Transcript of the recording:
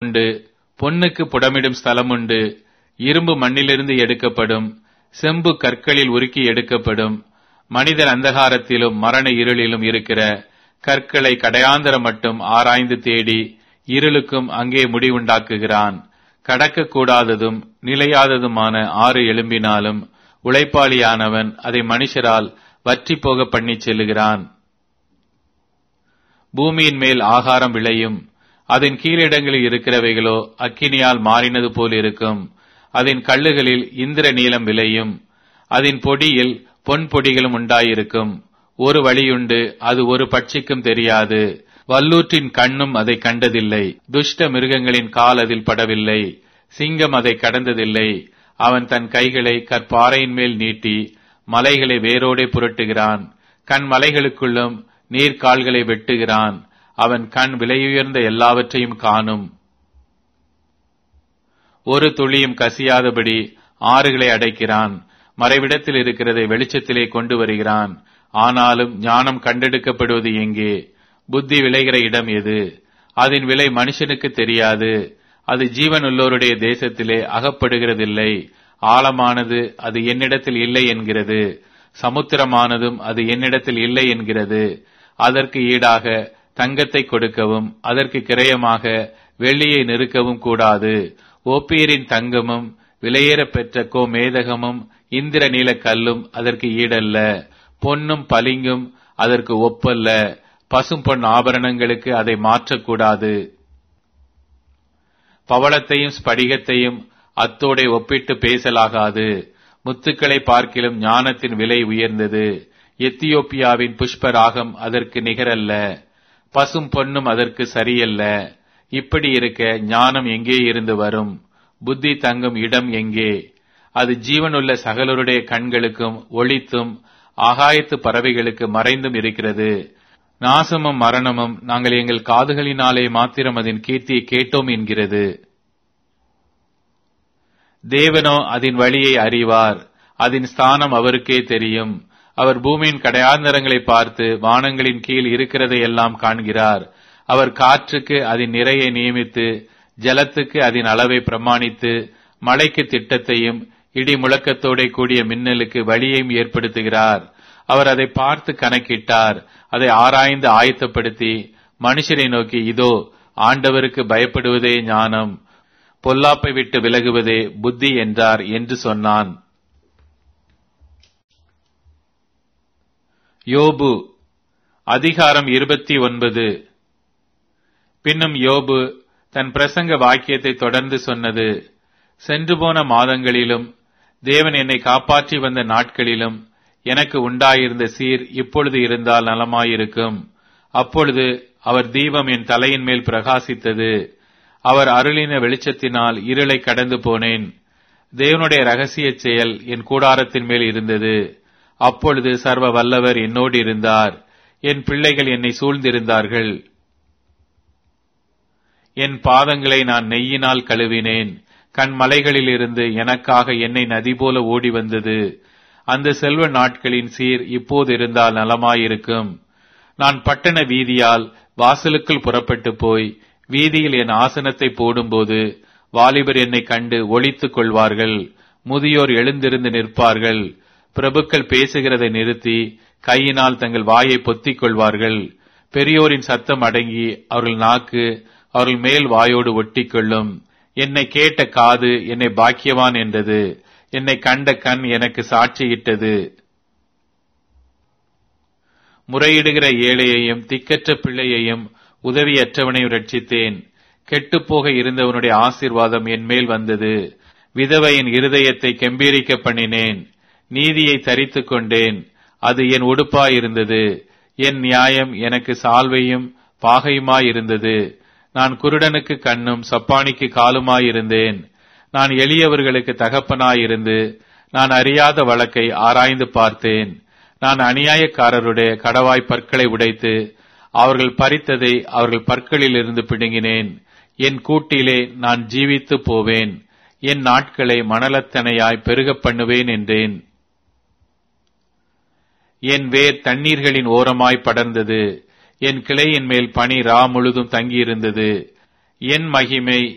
உண்டு பொன்னுக்கு புடமிடும் ஸ்தலம் உண்டு இரும்பு மண்ணிலிருந்து எடுக்கப்படும் செம்பு கற்களில் உருக்கி எடுக்கப்படும் மனிதர் அந்தகாரத்திலும் மரண இருளிலும் இருக்கிற கற்களை கடையாந்தரம் மட்டும் ஆராய்ந்து தேடி இருளுக்கும் அங்கே முடிவுண்டாக்குகிறான் கடக்கக்கூடாததும் நிலையாததுமான ஆறு எழும்பினாலும் உழைப்பாளியானவன் அதை மனுஷரால் வற்றி போக பண்ணி செல்லுகிறான் பூமியின் மேல் ஆகாரம் விளையும் அதன் கீழிடங்களில் இருக்கிறவைகளோ அக்கினியால் மாறினது போல் இருக்கும் அதன் கல்லுகளில் இந்திர நீலம் விளையும் அதன் பொடியில் பொன் பொடிகளும் உண்டாயிருக்கும் ஒரு வழியுண்டு அது ஒரு பட்சிக்கும் தெரியாது வல்லூற்றின் கண்ணும் அதை கண்டதில்லை துஷ்ட மிருகங்களின் கால் அதில் படவில்லை சிங்கம் அதை கடந்ததில்லை அவன் தன் கைகளை கற்பாறையின் மேல் நீட்டி மலைகளை வேரோடே புரட்டுகிறான் கண் மலைகளுக்குள்ளும் நீர்க்கால்களை வெட்டுகிறான் அவன் கண் விலையுயர்ந்த எல்லாவற்றையும் காணும் ஒரு துளியும் கசியாதபடி ஆறுகளை அடைக்கிறான் மறைவிடத்தில் இருக்கிறதை வெளிச்சத்திலே கொண்டு வருகிறான் ஆனாலும் ஞானம் கண்டெடுக்கப்படுவது எங்கே புத்தி விளைகிற இடம் எது அதன் விலை மனுஷனுக்கு தெரியாது அது ஜீவனுள்ளோருடைய தேசத்திலே அகப்படுகிறதில்லை ஆழமானது அது என்னிடத்தில் இல்லை என்கிறது சமுத்திரமானதும் அது என்னிடத்தில் இல்லை என்கிறது அதற்கு ஈடாக தங்கத்தை கொடுக்கவும் அதற்கு கிரயமாக வெள்ளியை நெருக்கவும் கூடாது ஓப்பீரின் தங்கமும் விலையேற பெற்ற கோ மேதகமும் இந்திர நீல கல்லும் அதற்கு ஈடல்ல பொன்னும் பளிங்கும் அதற்கு ஒப்பல்ல பசும் பொன் ஆபரணங்களுக்கு அதை மாற்றக்கூடாது பவளத்தையும் ஸ்படிகத்தையும் அத்தோடே ஒப்பிட்டு பேசலாகாது முத்துக்களை பார்க்கிலும் ஞானத்தின் விலை உயர்ந்தது எத்தியோப்பியாவின் புஷ்பராகம் அதற்கு நிகரல்ல பசும் பொன்னும் அதற்கு சரியல்ல இப்படி இருக்க ஞானம் எங்கே இருந்து வரும் புத்தி தங்கும் இடம் எங்கே அது ஜீவனுள்ள சகலருடைய கண்களுக்கும் ஒளித்தும் ஆகாயத்து பறவைகளுக்கு மறைந்தும் இருக்கிறது நாசமும் மரணமும் நாங்கள் எங்கள் காதுகளினாலே மாத்திரம் அதன் கீர்த்தியை கேட்டோம் என்கிறது தேவனோ அதன் வழியை அறிவார் அதன் ஸ்தானம் அவருக்கே தெரியும் அவர் பூமியின் கடையாந்தரங்களை பார்த்து வானங்களின் கீழ் இருக்கிறதை எல்லாம் காண்கிறார் அவர் காற்றுக்கு அதன் நிறையை நியமித்து ஜலத்துக்கு அதன் அளவை பிரமாணித்து மழைக்கு திட்டத்தையும் இடி முழக்கத்தோட கூடிய மின்னலுக்கு வழியையும் ஏற்படுத்துகிறார் அவர் அதை பார்த்து கணக்கிட்டார் அதை ஆராய்ந்து ஆயத்தப்படுத்தி மனுஷரை நோக்கி இதோ ஆண்டவருக்கு பயப்படுவதே ஞானம் பொல்லாப்பை விட்டு விலகுவதே புத்தி என்றார் என்று சொன்னான் யோபு அதிகாரம் இருபத்தி ஒன்பது பின்னும் யோபு தன் பிரசங்க வாக்கியத்தை தொடர்ந்து சொன்னது சென்று போன மாதங்களிலும் தேவன் என்னை காப்பாற்றி வந்த நாட்களிலும் எனக்கு உண்டாயிருந்த சீர் இப்பொழுது இருந்தால் நலமாயிருக்கும் அப்பொழுது அவர் தீபம் என் தலையின் மேல் பிரகாசித்தது அவர் அருளின வெளிச்சத்தினால் இருளை கடந்து போனேன் தேவனுடைய ரகசிய செயல் என் கூடாரத்தின் மேல் இருந்தது அப்பொழுது சர்வ வல்லவர் என்னோடு இருந்தார் என் பிள்ளைகள் என்னை சூழ்ந்திருந்தார்கள் என் பாதங்களை நான் நெய்யினால் கழுவினேன் கண் மலைகளிலிருந்து எனக்காக என்னை நதி போல ஓடி வந்தது அந்த செல்வ நாட்களின் சீர் இப்போது இருந்தால் நலமாயிருக்கும் நான் பட்டண வீதியால் வாசலுக்குள் புறப்பட்டு போய் வீதியில் என் ஆசனத்தை போடும்போது வாலிபர் என்னை கண்டு ஒழித்துக் கொள்வார்கள் முதியோர் எழுந்திருந்து நிற்பார்கள் பிரபுக்கள் பேசுகிறதை நிறுத்தி கையினால் தங்கள் வாயை பொத்திக் கொள்வார்கள் பெரியோரின் சத்தம் அடங்கி அவர்கள் நாக்கு அவர்கள் மேல் வாயோடு ஒட்டிக்கொள்ளும் என்னை கேட்ட காது என்னை பாக்கியவான் என்றது என்னை கண்ட கண் எனக்கு சாட்சியிட்டது முறையிடுகிற ஏழையையும் திக்கற்ற பிள்ளையையும் உதவியற்றவனையும் ரட்சித்தேன் கெட்டுப்போக இருந்தவனுடைய ஆசீர்வாதம் என் மேல் வந்தது விதவையின் இருதயத்தை கெம்பீரிக்க பண்ணினேன் நீதியை தரித்துக் கொண்டேன் அது என் உடுப்பாயிருந்தது என் நியாயம் எனக்கு சால்வையும் பாகையுமாயிருந்தது நான் குருடனுக்கு கண்ணும் சப்பானிக்கு காலுமாயிருந்தேன் நான் எளியவர்களுக்கு தகப்பனாயிருந்து நான் அறியாத வழக்கை ஆராய்ந்து பார்த்தேன் நான் அநியாயக்காரருடைய கடவாய் பற்களை உடைத்து அவர்கள் பறித்ததை அவர்கள் பற்களில் இருந்து பிடுங்கினேன் என் கூட்டிலே நான் ஜீவித்து போவேன் என் நாட்களை மணலத்தனையாய் பெருகப் பண்ணுவேன் என்றேன் என் வேர் தண்ணீர்களின் ஓரமாய் படர்ந்தது என் கிளையின் மேல் பனி ரா முழுதும் தங்கியிருந்தது என் மகிமை